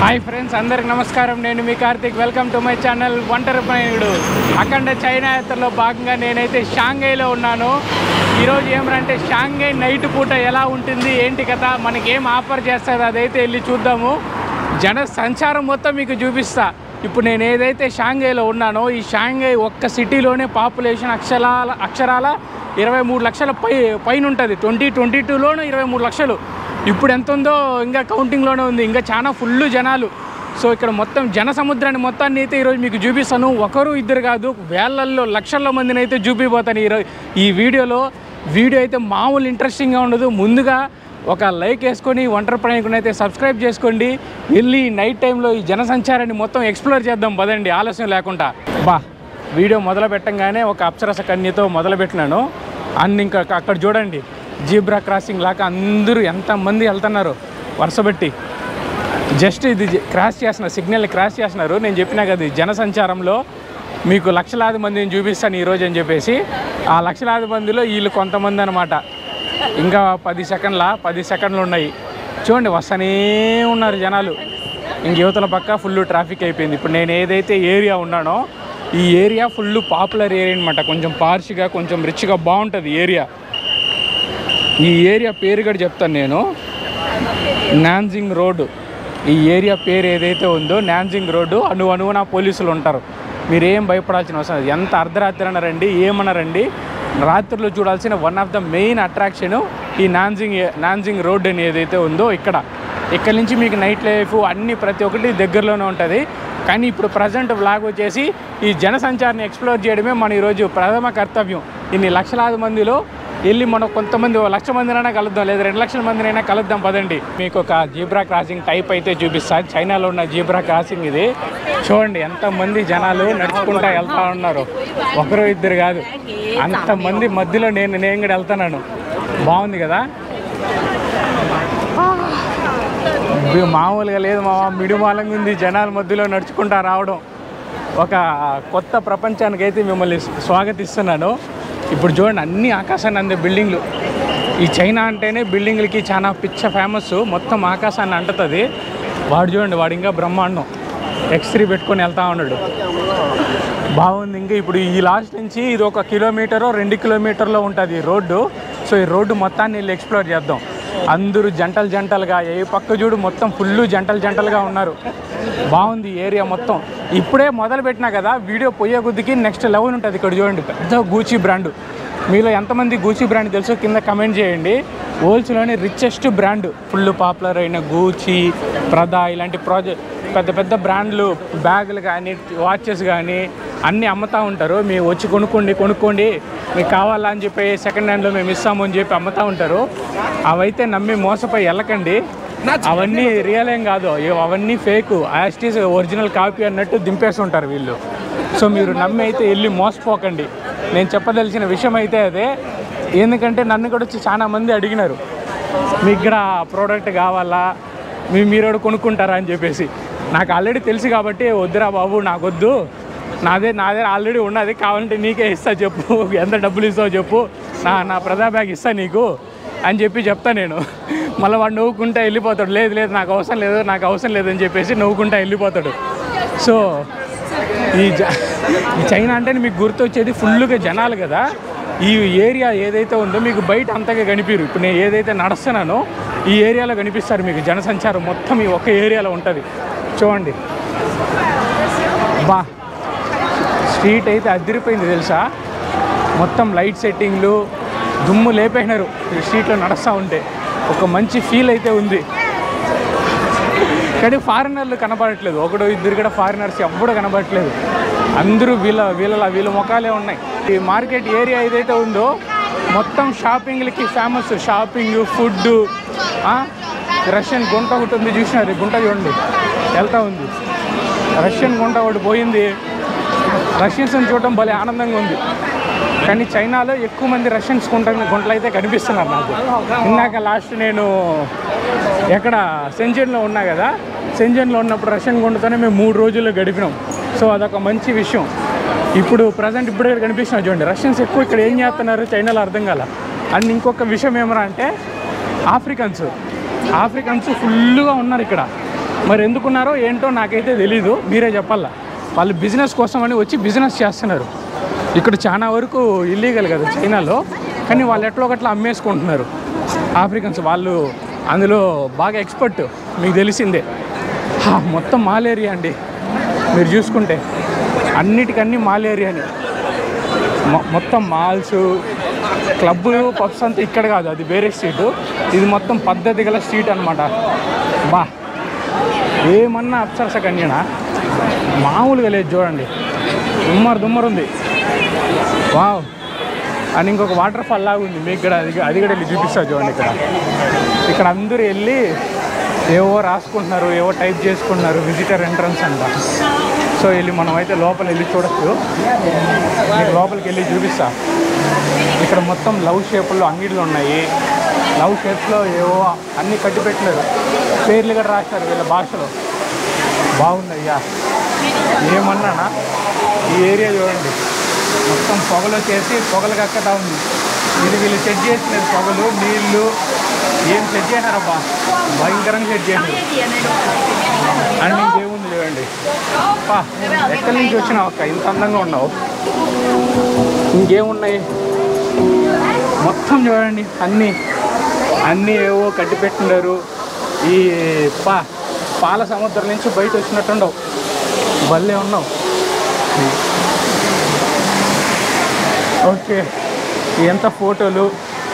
hi friends అందరికి నమస్కారం నేను మీ Karthik welcome to my channel ఒంటరి ప్రయాణుడు అఖండ చైనా యాత్రలో భాగంగా నేనైతే షాంఘైలో ఉన్నాను ఈరోజు ఏమనంటే షాంఘై నైట్ పూట ఎలా ఉంటుంది ఏంటి కదా మనకి ఏం ఆఫర్ చేస్తుంది అదైతే వెళ్ళి చూద్దాము జన సంచారం మొత్తం మీకు చూపిస్తా ఇప్పుడు నేను ఏదైతే షాంఘైలో ఉన్నానో ఈ షాంఘై ఒక్క సిటీలోనే పాపులేషన్ అక్షరాల అక్షరాల ఇరవై మూడు లక్షల పై పైన ఉంటుంది ట్వంటీ ట్వంటీ టూలోనూ ఇరవై మూడు లక్షలు ఇప్పుడు ఎంత ఉందో ఇంకా కౌంటింగ్లోనే ఉంది ఇంకా చాలా ఫుల్ జనాలు సో ఇక్కడ మొత్తం జన సముద్రాన్ని మొత్తాన్ని అయితే ఈరోజు మీకు చూపిస్తాను ఒకరు ఇద్దరు కాదు వేలల్లో లక్షల మందిని అయితే చూపిపోతాను ఈరోజు ఈ వీడియోలో వీడియో అయితే మామూలు ఇంట్రెస్టింగ్గా ఉండదు ముందుగా ఒక లైక్ వేసుకొని ఒంటరి ప్రయాణికుని అయితే సబ్స్క్రైబ్ చేసుకోండి వెళ్ళి నైట్ టైంలో ఈ జనసంచారాన్ని మొత్తం ఎక్స్ప్లోర్ చేద్దాం పదండి ఆలస్యం లేకుండా బా వీడియో మొదలు పెట్టంగానే ఒక అప్సరస కన్యతో మొదలు పెట్టినాను అండ్ ఇంకా అక్కడ చూడండి జీబ్రా క్రాసింగ్ లాగా అందరూ ఎంతమంది వెళ్తున్నారు వరుసబెట్టి జస్ట్ ఇది జ- క్రాస్ చేస్తున్నారు సిగ్నల్ని క్రాస్ చేస్తున్నారు నేను చెప్పినా కదా ఈ జనసంచారంలో మీకు లక్షలాది మందిని చూపిస్తాను ఈరోజు అని చెప్పేసి ఆ లక్షలాది మందిలో వీళ్ళు కొంతమంది అనమాట ఇంకా పది సెకండ్ల పది సెకండ్లు ఉన్నాయి చూడండి వస్తూనే ఉన్నారు జనాలు ఇంక యువతల పక్క ఫుల్ ట్రాఫిక్ అయిపోయింది ఇప్పుడు నేను ఏదైతే ఏరియా ఉన్నానో ఈ ఏరియా ఫుల్ పాపులర్ ఏరియా అనమాట కొంచెం పార్ష్గా కొంచెం రిచ్గా బాగుంటుంది ఏరియా ఈ ఏరియా పేరు కూడా చెప్తాను నేను నాన్జింగ్ రోడ్డు ఈ ఏరియా పేరు ఏదైతే ఉందో నాన్జింగ్ రోడ్డు అణు అణువున పోలీసులు ఉంటారు మీరేం భయపడాల్సిన అవసరం లేదు ఎంత అర్ధరాత్రి అన్నారండి ఏమన్నారండి రాత్రిలో చూడాల్సిన one of the main attraction ఈ నాన్జింగ్ నాన్జింగ్ రోడ్ అని ఏదైతే ఉందో ఇక్కడ ఇక్కడ నుంచి మీకు నైట్ లైఫ్ అన్ని ప్రతి ఒక్కటి దగ్గరలోనే ఉంటుంది కానీ ఇప్పుడు ప్రజెంట్ వ్లాగ్ వచ్చేసి ఈ జనసంచారాన్ని ఎక్స్ప్లోర్ చేయడమే మన ఈరోజు ప్రథమ కర్తవ్యం ఇన్ని లక్షలాది మందిలో వెళ్ళి మనం కొంతమంది ఓ లక్ష మందినైనా కలుద్దాం లేదా రెండు లక్షల మందినైనా కలుద్దాం పదండి మీకు ఒక జీబ్రా క్రాసింగ్ టైప్ అయితే చూపిస్తాను చైనాలో ఉన్న జీబ్రా క్రాసింగ్ ఇది చూడండి ఎంతమంది జనాలు నడుచుకుంటా వెళ్తా ఉన్నారు ఒకరు ఇద్దరు కాదు అంతమంది మధ్యలో నేను నేను కూడా వెళ్తున్నాను బాగుంది కదా ఇది మామూలుగా లేదు మామ మిడిమాలంగా ఉంది జనాల మధ్యలో నడుచుకుంటా రావడం ఒక కొత్త ప్రపంచానికి అయితే మిమ్మల్ని స్వాగతిస్తున్నాను ఇప్పుడు చూడండి అన్ని ఆకాశాన్ని అందే బిల్డింగ్లు ఈ చైనా అంటేనే బిల్డింగ్లకి చాలా పిచ్చ ఫేమస్ మొత్తం ఆకాశాన్ని అంటుతుంది వాడు చూడండి వాడు ఇంకా బ్రహ్మాండం ఎక్స్ త్రీ పెట్టుకొని వెళ్తా ఉన్నాడు బాగుంది ఇంకా ఇప్పుడు ఈ లాస్ట్ నుంచి ఇది ఒక కిలోమీటరో రెండు కిలోమీటర్లో ఉంటుంది ఈ రోడ్డు సో ఈ రోడ్డు మొత్తాన్ని వెళ్ళి ఎక్స్ప్లోర్ చేద్దాం అందరూ జంటలు జంటలుగా ఏ పక్క చూడు మొత్తం ఫుల్ జంటలు జంటలుగా ఉన్నారు బాగుంది ఈ ఏరియా మొత్తం ఇప్పుడే మొదలు పెట్టినా కదా వీడియో పోయే కొద్దికి నెక్స్ట్ లెవెల్ ఉంటుంది ఇక్కడ చూడండి పెద్ద గూచీ బ్రాండ్ మీలో ఎంతమంది గూచీ బ్రాండ్ తెలుసో కింద కమెంట్ చేయండి హోల్స్లోని రిచెస్ట్ బ్రాండ్ ఫుల్ పాపులర్ అయిన గూచీ ప్రదా ఇలాంటి ప్రాజెక్ట్ పెద్ద పెద్ద బ్రాండ్లు బ్యాగులు కానీ వాచెస్ కానీ అన్నీ అమ్ముతూ ఉంటారు మీరు వచ్చి కొనుక్కోండి కొనుక్కోండి మీకు కావాలా అని చెప్పి సెకండ్ హ్యాండ్లో మేము ఇస్తాము అని చెప్పి అమ్ముతూ ఉంటారు అవైతే నమ్మి మోసపోయి వెళ్ళకండి అవన్నీ రియల్ ఏం కాదు ఇవి అవన్నీ ఫేక్ యాస్టీస్ ఒరిజినల్ కాపీ అన్నట్టు దింపేస్తుంటారు వీళ్ళు సో మీరు నమ్మి అయితే వెళ్ళి మోసపోకండి నేను చెప్పదలిచిన విషయం అయితే అదే ఎందుకంటే నన్ను కూడా వచ్చి చాలా మంది అడిగినారు మీకు కూడా ప్రోడక్ట్ కావాలా మీ మీరు కూడా కొనుక్కుంటారా అని చెప్పేసి నాకు ఆల్రెడీ తెలుసు కాబట్టి వద్దురా బాబు నాకు వద్దు నాదే నాదే ఆల్రెడీ ఉన్నది కావాలంటే నీకే ఇస్తా చెప్పు ఎంత డబ్బులు ఇస్తావు చెప్పు నా నా ప్రజా బ్యాగ్ ఇస్తా నీకు అని చెప్పి చెప్తా నేను మళ్ళీ వాడు నవ్వుకుంటా వెళ్ళిపోతాడు లేదు లేదు నాకు అవసరం లేదు నాకు అవసరం లేదని చెప్పేసి నవ్వుకుంటా వెళ్ళిపోతాడు సో ఈ జ ఈ చైనా అంటే మీకు గుర్తొచ్చేది ఫుల్గా జనాలు కదా ఈ ఏరియా ఏదైతే ఉందో మీకు బయట అంతగా కనిపించరు ఇప్పుడు నేను ఏదైతే నడుస్తున్నానో ఈ ఏరియాలో కనిపిస్తారు మీకు జనసంచారం మొత్తం ఈ ఒక్క ఏరియాలో ఉంటుంది చూడండి బా స్ట్రీట్ అయితే అదిరిపోయింది తెలుసా మొత్తం లైట్ సెట్టింగ్లు దుమ్ము లేపేసినారు ఈ స్ట్రీట్లో నడుస్తూ ఉంటే ఒక మంచి ఫీల్ అయితే ఉంది కానీ ఫారినర్లు కనపడట్లేదు ఒకడు ఇద్దరు కూడా ఫారినర్స్ ఎవ్వడు కనపడట్లేదు అందరూ వీళ్ళ వీళ్ళ వీళ్ళ ముఖాలే ఉన్నాయి ఈ మార్కెట్ ఏరియా ఏదైతే ఉందో మొత్తం షాపింగ్లకి ఫేమస్ షాపింగ్ ఫుడ్ రష్యన్ గుంట ఒకటి ఉంది చూసినారు ఈ గుంట చూడండి వెళ్తా ఉంది రష్యన్ గుంట ఒకటి పోయింది రష్యన్స్ని చూడటం భలే ఆనందంగా ఉంది కానీ చైనాలో ఎక్కువ మంది రష్యన్స్ గుంట గుంటలు అయితే కనిపిస్తున్నారు నాకు ఇందాక లాస్ట్ నేను ఎక్కడ సెంజన్లో ఉన్నా కదా సెంజన్లో ఉన్నప్పుడు రష్యన్ గుంటతోనే మేము మూడు రోజుల్లో గడిపినాం సో అదొక మంచి విషయం ఇప్పుడు ప్రజెంట్ ఇప్పుడే కనిపిస్తున్నా చూడండి రష్యన్స్ ఎక్కువ ఇక్కడ ఏం చేస్తున్నారు చైనాలో అర్థం కాల అండ్ ఇంకొక విషయం ఏమరా అంటే ఆఫ్రికన్స్ ఆఫ్రికన్స్ ఫుల్గా ఉన్నారు ఇక్కడ మరి ఎందుకున్నారో ఏంటో నాకైతే తెలీదు మీరే చెప్పాలా వాళ్ళు బిజినెస్ కోసం అని వచ్చి బిజినెస్ చేస్తున్నారు ఇక్కడ చాలా వరకు ఇల్లీగల్ కదా చైనాలో కానీ వాళ్ళు ఎట్లా ఒకట్లా అమ్మేసుకుంటున్నారు ఆఫ్రికన్స్ వాళ్ళు అందులో బాగా ఎక్స్పర్ట్ మీకు తెలిసిందే హా, మొత్తం మాలేరియా అండి మీరు చూసుకుంటే అన్నిటికన్నీ మాలేరియానే మొ- మొత్తం మాల్స్ క్లబ్బులు పబ్స్ అంతా ఇక్కడ కాదు అది వేరే స్ట్రీట్ ఇది మొత్తం పద్ధతి గల స్ట్రీట్ అనమాట బా ఏమన్నా అప్సరస కన్యనా మామూలుగా లేదు చూడండి దుమ్మరు దుమ్మరు ఉంది వావ్ అని ఇంకొక వాటర్ ఫాల్ లాగా ఉంది మీకు కూడా అది అది కూడా వెళ్ళి చూపిస్తా చూడండి ఇక్కడ ఇక్కడ అందరూ వెళ్ళి ఏవో రాసుకుంటున్నారు ఏవో టైప్ చేసుకుంటున్నారు విజిటర్ ఎంట్రన్స్ అంట సో వెళ్ళి మనం అయితే లోపల వెళ్ళి చూడొచ్చు మీకు లోపలికి వెళ్ళి చూపిస్తా ఇక్కడ మొత్తం లవ్ షేపుల్లో అంగిళ్ళు ఉన్నాయి లవ్ షేప్స్లో ఏవో అన్నీ కట్టి పెట్టినారు పేర్లు కూడా రాశారు వీళ్ళ భాషలో బాగుందయ్యా ఏమన్నానా ఈ ఏరియా చూడండి మొత్తం పొగలు చేసి పొగలు కక్కతా ఉంది ఇది వీళ్ళు సెట్ చేసినారు పొగలు నీళ్ళు ఏం సెట్ చేసినారబ్బా భయంకరంగా సెట్ చేసినారు అండ్ ఇంకేముంది చూడండి పా ఎక్కడి నుంచి వచ్చినావు అక్క ఇంత అందంగా ఉన్నావు ఇంకేమున్నాయి మొత్తం చూడండి అన్నీ అన్నీ ఏవో కట్టి పెట్టినారు ఈ పా పాల సముద్రం నుంచి బయట వచ్చినట్టుండవు భలే ఉన్నావు ఓకే ఎంత ఫోటోలు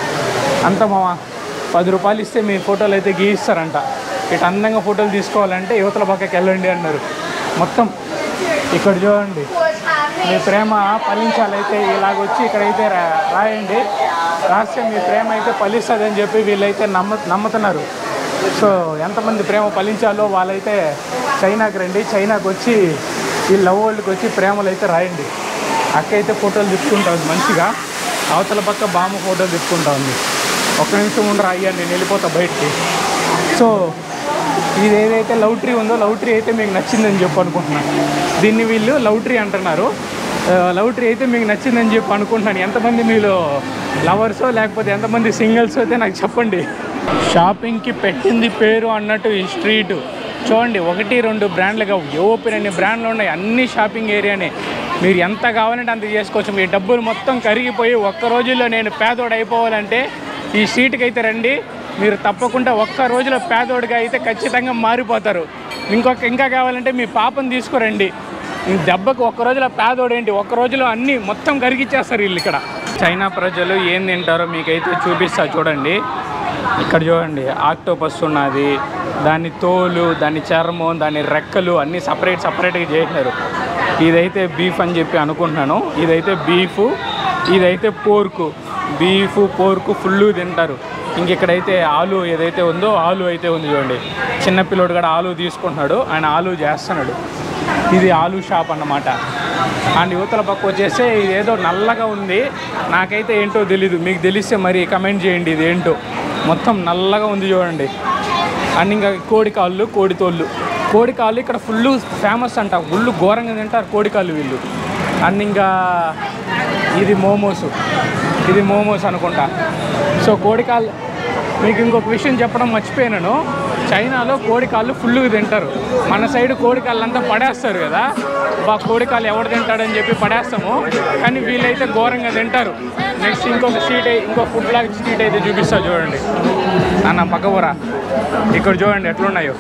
అంత మామ పది రూపాయలు ఇస్తే మీ ఫోటోలు అయితే గీయిస్తారంట ఇటు అందంగా ఫోటోలు తీసుకోవాలంటే యువతల పక్కకి వెళ్ళండి అన్నారు మొత్తం ఇక్కడ చూడండి మీ ప్రేమ ఫలించాలైతే ఇలాగొచ్చి ఇక్కడైతే రా- రాయండి రాస్తే మీ ప్రేమ అయితే ఫలిస్తుంది అని చెప్పి వీళ్ళైతే నమ్మ నమ్ముతున్నారు సో ఎంతమంది ప్రేమ ఫలించాలో వాళ్ళైతే చైనాకి రండి చైనాకి వచ్చి ఈ లవ్ వరల్డ్కి వచ్చి ప్రేమలు అయితే రాయండి అక్క అయితే ఫోటోలు తిప్పుకుంటుంది మంచిగా అవతల పక్క బామ్మ ఫోటోలు తిప్పుకుంటా ఉంది ఒక్క నిమిషం ఉండరా అయ్యా నేను వెళ్ళిపోతా బయటికి సో ఇది ఏదైతే లవ్ ట్రీ ఉందో లవ్ ట్రీ అయితే మీకు నచ్చిందని చెప్పి అనుకుంటున్నాను దీన్ని వీళ్ళు లవ్ ట్రీ అంటున్నారు ఆ, లవ్ ట్రీ అయితే మీకు నచ్చిందని చెప్పి అనుకుంటున్నాను ఎంతమంది మీలో లవర్సో లేకపోతే ఎంతమంది సింగిల్స్ అయితే నాకు చెప్పండి షాపింగ్కి పెట్టింది పేరు అన్నట్టు ఈ స్ట్రీట్ చూడండి ఒకటి రెండు బ్రాండ్లుగా ఓపెన్ అన్ని బ్రాండ్లు ఉన్నాయి అన్ని షాపింగ్ ఏరియానే మీరు ఎంత కావాలంటే అంత చేసుకోవచ్చు మీ డబ్బులు మొత్తం కరిగిపోయి ఒక్క రోజుల్లో నేను పేదోడు అయిపోవాలంటే ఈ స్ట్రీట్కి అయితే రండి మీరు తప్పకుండా ఒక్క రోజులో పేదోడిగా అయితే ఖచ్చితంగా మారిపోతారు ఇంకొక ఇంకా కావాలంటే మీ పాపను తీసుకురండి ఈ దెబ్బకు ఒక్క రోజులో పేదోడు ఏంటి ఒక్క రోజులో అన్నీ మొత్తం కరిగిచ్చేస్తారు వీళ్ళు ఇక్కడ చైనా ప్రజలు ఏం తింటారో మీకైతే చూపిస్తా చూడండి ఇక్కడ చూడండి ఆక్టోపస్ ఉన్నది దాని తోలు దాని చర్మం దాని రెక్కలు అన్నీ సపరేట్ సపరేట్గా చేసినారు ఇదైతే బీఫ్ అని చెప్పి అనుకుంటున్నాను ఇదైతే బీఫ్ ఇదైతే పోర్కు బీఫ్ పోర్కు ఫుల్ తింటారు ఇంక ఇక్కడైతే ఆలు ఏదైతే ఉందో ఆలు అయితే ఉంది చూడండి చిన్నపిల్లోడు కూడా ఆలు తీసుకుంటున్నాడు ఆయన ఆలు చేస్తున్నాడు ఇది ఆలు షాప్ అన్నమాట అండ్ యువతల పక్క వచ్చేస్తే ఇది ఏదో నల్లగా ఉంది నాకైతే ఏంటో తెలీదు మీకు తెలిస్తే మరి కమెంట్ చేయండి ఇది ఏంటో మొత్తం నల్లగా ఉంది చూడండి అండ్ ఇంకా కోడి కాళ్ళు కోడి తోళ్ళు కోడి కాళ్ళు ఇక్కడ ఫుల్ ఫేమస్ అంట ఫుల్ ఘోరంగా తింటారు కోడి కాళ్ళు వీళ్ళు అండ్ ఇంకా ఇది మోమోస్ ఇది మోమోస్ అనుకుంటా సో కోడి కాళ్ళు మీకు ఇంకొక విషయం చెప్పడం మర్చిపోయినాను చైనాలో కోడి కాళ్ళు ఫుల్గా తింటారు మన సైడ్ కోడి కాళ్ళు అంతా పడేస్తారు కదా బా కోడి కాళ్ళు ఎవడు తింటాడని చెప్పి పడేస్తాము కానీ వీళ్ళైతే ఘోరంగా తింటారు నెక్స్ట్ ఇంకొక స్ట్రీట్ ఇంకో ఫుడ్ బ్లాక్ స్ట్రీట్ అయితే చూపిస్తా చూడండి అన్న పక్కవరా ఇక్కడ చూడండి ఎట్లున్నాయో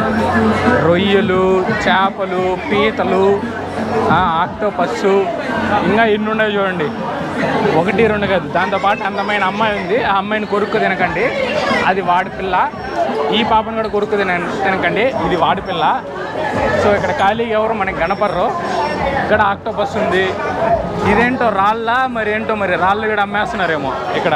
రొయ్యలు చేపలు పీతలు ఆ, ఆక్టోపస్సు ఇంకా ఎన్ని ఉన్నాయి చూడండి ఒకటి రెండు కాదు దాంతోపాటు అందమైన అమ్మాయి ఉంది ఆ అమ్మాయిని కొరుక్కు తినకండి అది వాడి పిల్ల ఈ పాపను కూడా కొరుక్కు తిన తినకండి ఇది వాడి పిల్ల సో ఇక్కడ ఖాళీగా ఎవరు మనకి గణపర్రు ఇక్కడ ఆక్టోపస్ ఉంది ఇదేంటో రాళ్ళ మరి ఏంటో మరి రాళ్ళు కూడా అమ్మేస్తున్నారేమో ఇక్కడ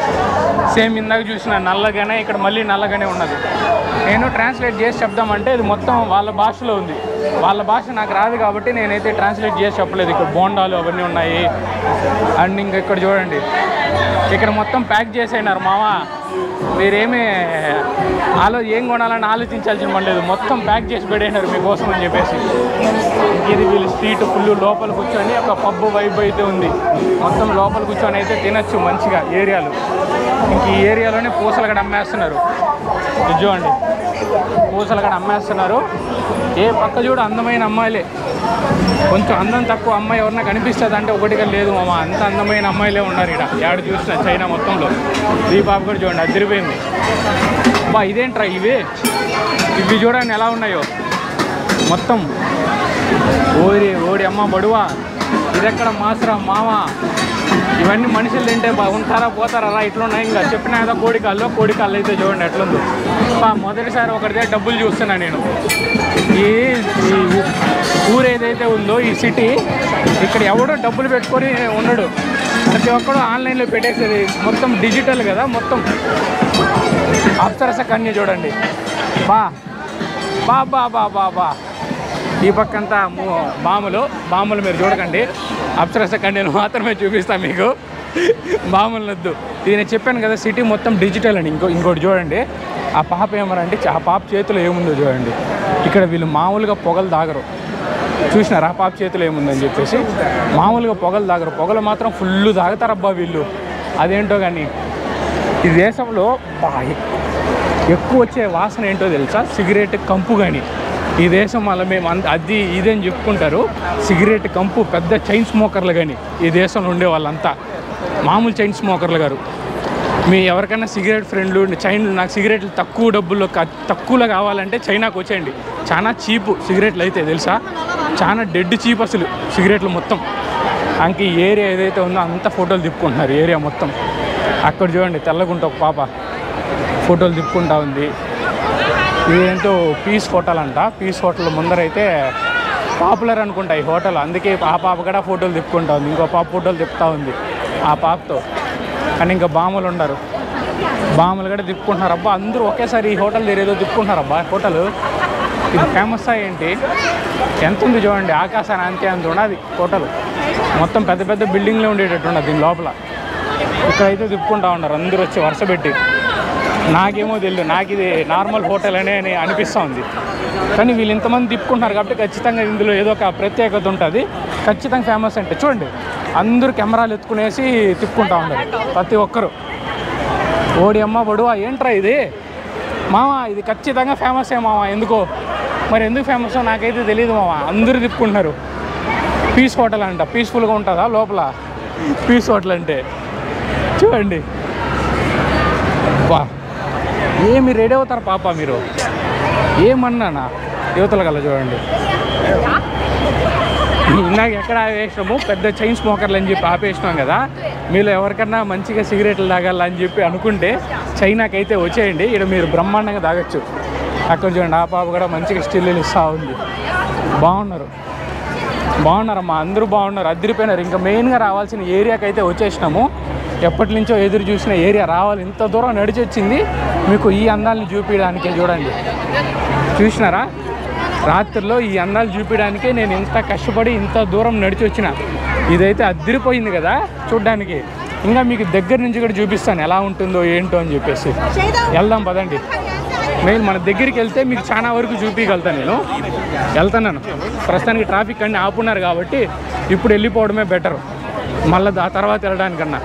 సేమ్ ఇందాక చూసిన నల్లగానే ఇక్కడ మళ్ళీ నల్లగానే ఉన్నది నేను ట్రాన్స్లేట్ చేసి చెప్దామంటే ఇది మొత్తం వాళ్ళ భాషలో ఉంది వాళ్ళ భాష నాకు రాదు కాబట్టి నేనైతే ట్రాన్స్లేట్ చేసి చెప్పలేదు ఇక్కడ బోండాలు అవన్నీ ఉన్నాయి అండ్ ఇంకా ఇక్కడ చూడండి ఇక్కడ మొత్తం ప్యాక్ చేసేసినారు మామ మీరేమీ ఆలో ఏం కొనాలని ఆలోచించాల్సిన పని లేదు మొత్తం ప్యాక్ చేసి పెట్టేసినారు మీకోసం అని చెప్పేసి ఇది వీళ్ళు స్ట్రీట్ ఫుల్ లోపల కూర్చొని ఒక పబ్బు వైబ్ అయితే ఉంది మొత్తం లోపల కూర్చొని అయితే తినచ్చు మంచిగా ఏరియాలు ఇంక ఈ ఏరియాలోనే పూసలు కూడా అమ్మేస్తున్నారు ఇది చూడండి పూసలు కూడా అమ్మేస్తున్నారు ఏ పక్క చూడు అందమైన అమ్మాయిలే కొంచెం అందం తక్కువ అమ్మాయి ఎవరన్నా కనిపిస్తుంది అంటే ఒకటిగా లేదు మామ అంత అందమైన అమ్మాయిలే ఉన్నారు ఇక్కడ ఏడు చూసిన చైనా మొత్తంలో ఈ పాప కూడా చూడండి అదిరిపోయింది బా ఇదేంట్రా ఇవే ఇవి చూడండి ఎలా ఉన్నాయో మొత్తం ఓరి ఓడి అమ్మ బడువా ఇదెక్కడ మాసరా మామ ఇవన్నీ మనుషులు తింటే బా ఉంటారా పోతారా రా ఇట్లా ఉన్నాయి ఇంకా చెప్పిన కదా కోడికాల్లో కోడికాళ్ళు అయితే చూడండి ఎట్లుందో బా మొదటిసారి ఒకటిదే డబ్బులు చూస్తున్నా నేను ఈ ఈ ఊరు ఏదైతే ఉందో ఈ సిటీ ఇక్కడ ఎవడో డబ్బులు పెట్టుకొని ఉండడు ప్రతి ఒక్కడు ఆన్లైన్లో పెట్టేసేది మొత్తం డిజిటల్ కదా మొత్తం అప్సరస కన్య చూడండి బా బా బా బా బా బా ఈ పక్కంతా ము- బాములు బాములు మీరు చూడకండి అప్సరస కన్యను మాత్రమే చూపిస్తా మీకు బాములు వద్దు ఇది నేను చెప్పాను కదా సిటీ మొత్తం డిజిటల్ అని ఇంకో ఇంకోటి చూడండి ఆ పాప ఏమరంటే ఆ పాప చేతిలో ఏముందో చూడండి ఇక్కడ వీళ్ళు మామూలుగా పొగలు దాగరు చూసినారా ఆ పాప చేతిలో ఏముందని చెప్పేసి మామూలుగా పొగలు దాగరు పొగలు మాత్రం ఫుల్ తాగుతారబ్బా వీళ్ళు అదేంటో కానీ ఈ దేశంలో బా ఎక్కువ వచ్చే వాసన ఏంటో తెలుసా సిగరెట్ కంపు కానీ ఈ దేశం వల్ల మేము అంత అది ఇదని చెప్పుకుంటారు సిగరెట్ కంపు పెద్ద చైన్ స్మోకర్లు కానీ ఈ దేశంలో ఉండే వాళ్ళంతా మామూలు చైన్ స్మోకర్లు గారు మీ ఎవరికైనా సిగరెట్ ఫ్రెండ్లు చైన్ నాకు సిగరెట్లు తక్కువ డబ్బుల్లో క- తక్కువలో కావాలంటే చైనాకు వచ్చేయండి చాలా చీపు సిగరెట్లు అయితే తెలుసా చాలా డెడ్ చీప్ అసలు సిగరెట్లు మొత్తం అంక ఈ ఏరియా ఏదైతే ఉందో అంత ఫోటోలు తిప్పుకుంటున్నారు ఏరియా మొత్తం అక్కడ చూడండి తెల్లగుంట ఒక పాప ఫోటోలు తిప్పుకుంటా ఉంది ఇదేంటో పీస్ హోటల్ అంట పీస్ హోటల్ ముందరైతే పాపులర్ అనుకుంటా ఈ హోటల్ అందుకే ఆ పాప కూడా ఫోటోలు తిప్పుకుంటా ఉంది ఇంకో పాప ఫోటోలు తిప్పుతా ఉంది ఆ పాపతో కానీ ఇంకా బాములు ఉండరు బాములు కూడా తిప్పుకుంటున్నారు అబ్బా అందరూ ఒకేసారి ఈ హోటల్ దగ్గర ఏదో తిప్పుకుంటున్నారు అబ్బా హోటల్ ఇది ఫేమస్ ఏంటి ఎంత ఉంది చూడండి ఆకాశాన్ని అంతే అంత ఉన్నది హోటల్ మొత్తం పెద్ద పెద్ద బిల్డింగ్లే ఉండేటట్టు ఉన్నది దీని లోపల ఇక్కడైతే తిప్పుకుంటా ఉన్నారు అందరూ వచ్చి వరుస పెట్టి నాకేమో తెలియదు నాకు ఇది నార్మల్ హోటల్ అనే అని అనిపిస్తూ ఉంది కానీ వీళ్ళు ఇంతమంది తిప్పుకుంటున్నారు కాబట్టి ఖచ్చితంగా ఇందులో ఏదో ఒక ప్రత్యేకత ఉంటుంది ఖచ్చితంగా ఫేమస్ అంటే చూడండి అందరూ కెమెరాలు ఎత్తుకునేసి తిప్పుకుంటా ఉన్నారు ప్రతి ఒక్కరు ఓడి అమ్మ బడువా ఏంట్రా ఇది మామ ఇది ఖచ్చితంగా ఫేమస్ ఏ మామ ఎందుకో మరి ఎందుకు ఫేమస్ నాకైతే తెలియదు మామ అందరూ తిప్పుకుంటున్నారు పీస్ హోటల్ అంట పీస్ఫుల్గా ఉంటుందా లోపల పీస్ హోటల్ అంటే చూడండి వా ఏమి రెడీ అవుతారు పాప మీరు ఏమన్నానా యువతల కల్లా చూడండి ఇందాక ఎక్కడ ఆపేసినాము పెద్ద చైన్ స్మోకర్లు అని చెప్పి ఆపేసినాం కదా మీలో ఎవరికన్నా మంచిగా సిగరెట్లు తాగాలని చెప్పి అనుకుంటే చైనాకైతే వచ్చేయండి ఇక్కడ మీరు బ్రహ్మాండంగా తాగొచ్చు అక్కడ చూడండి ఆ పాప కూడా మంచిగా స్టిల్లు ఇస్తూ ఉంది బాగున్నారు బాగున్నారమ్మా అందరూ బాగున్నారు అదిరిపోయినారు ఇంకా మెయిన్గా రావాల్సిన ఏరియాకి అయితే వచ్చేసినాము ఎప్పటి నుంచో ఎదురు చూసిన ఏరియా రావాలి ఇంత దూరం నడిచి వచ్చింది మీకు ఈ అందాలను చూపించడానికే చూడండి చూసినారా రాత్రిలో ఈ అందాలు చూపించడానికే నేను ఇంత కష్టపడి ఇంత దూరం నడిచి వచ్చిన ఇదైతే అదిరిపోయింది కదా చూడ్డానికి ఇంకా మీకు దగ్గర నుంచి కూడా చూపిస్తాను ఎలా ఉంటుందో ఏంటో అని చెప్పేసి వెళ్దాం పదండి మెయిన్ మన దగ్గరికి వెళ్తే మీకు చాలా వరకు చూపించగలుగుతాను నేను వెళ్తున్నాను ప్రస్తుతానికి ట్రాఫిక్ అన్ని ఆపున్నారు కాబట్టి ఇప్పుడు వెళ్ళిపోవడమే బెటర్ మళ్ళీ ఆ తర్వాత వెళ్ళడానికన్నా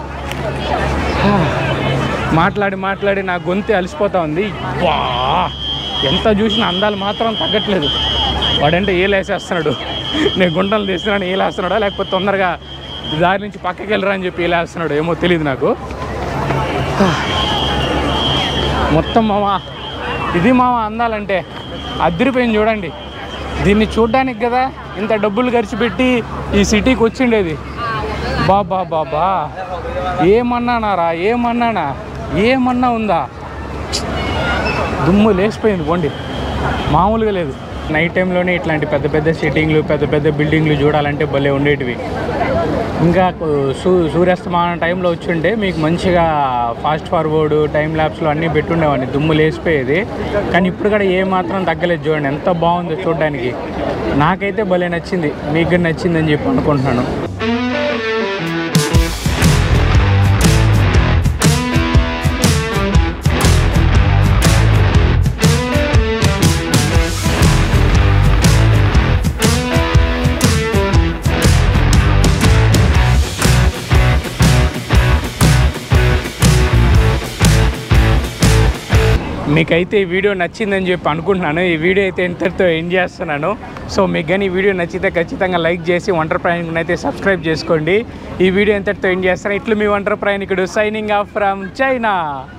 మాట్లాడి మాట్లాడి నా గొంతు అలసిపోతా ఉంది వా ఎంత చూసినా అందాలు మాత్రం తగ్గట్లేదు వాడంటే ఏలేసేస్తున్నాడు నేను గుంటలు తీస్తున్నాను ఏలేస్తున్నాడా లేకపోతే తొందరగా దారి నుంచి పక్కకి వెళ్ళరా అని చెప్పి ఏలేస్తున్నాడు ఏమో తెలియదు నాకు మొత్తం మామ ఇది మామ అందాలంటే అద్దరిపోయింది చూడండి దీన్ని చూడ్డానికి కదా ఇంత డబ్బులు ఖర్చు పెట్టి ఈ సిటీకి వచ్చిండేది బాబా బాబా ఏమన్నానారా ఏమన్నానా ఏమన్నా ఉందా దుమ్ము లేచిపోయింది పోండి మామూలుగా లేదు నైట్ టైంలోనే ఇట్లాంటి పెద్ద పెద్ద సిట్టింగ్లు పెద్ద పెద్ద బిల్డింగ్లు చూడాలంటే భలే ఉండేటివి ఇంకా కు- సూ సూర్యాస్తమానం టైంలో వచ్చుంటే మీకు మంచిగా ఫాస్ట్ ఫార్వర్డ్ టైం ల్యాబ్స్లో అన్నీ పెట్టుండేవాడిని దుమ్ము లేచిపోయేది కానీ ఇప్పుడు కూడా ఏ మాత్రం తగ్గలేదు చూడండి ఎంత బాగుందో చూడడానికి నాకైతే భలే నచ్చింది మీకు కూడా నచ్చిందని చెప్పి అనుకుంటున్నాను మీకైతే ఈ వీడియో నచ్చిందని చెప్పి అనుకుంటున్నాను ఈ వీడియో అయితే ఇంతటితో ఎండ్ చేస్తున్నాను సో మీకు కానీ ఈ వీడియో నచ్చితే ఖచ్చితంగా లైక్ చేసి వంటర్ ప్రయాణికుని అయితే సబ్స్క్రైబ్ చేసుకోండి ఈ వీడియో ఇంతటితో ఎండ్ చేస్తాను ఇట్లు మీ వంటర్ ప్రయాణికుడు సైనింగ్ ఆఫ్ ఫ్రమ్ చైనా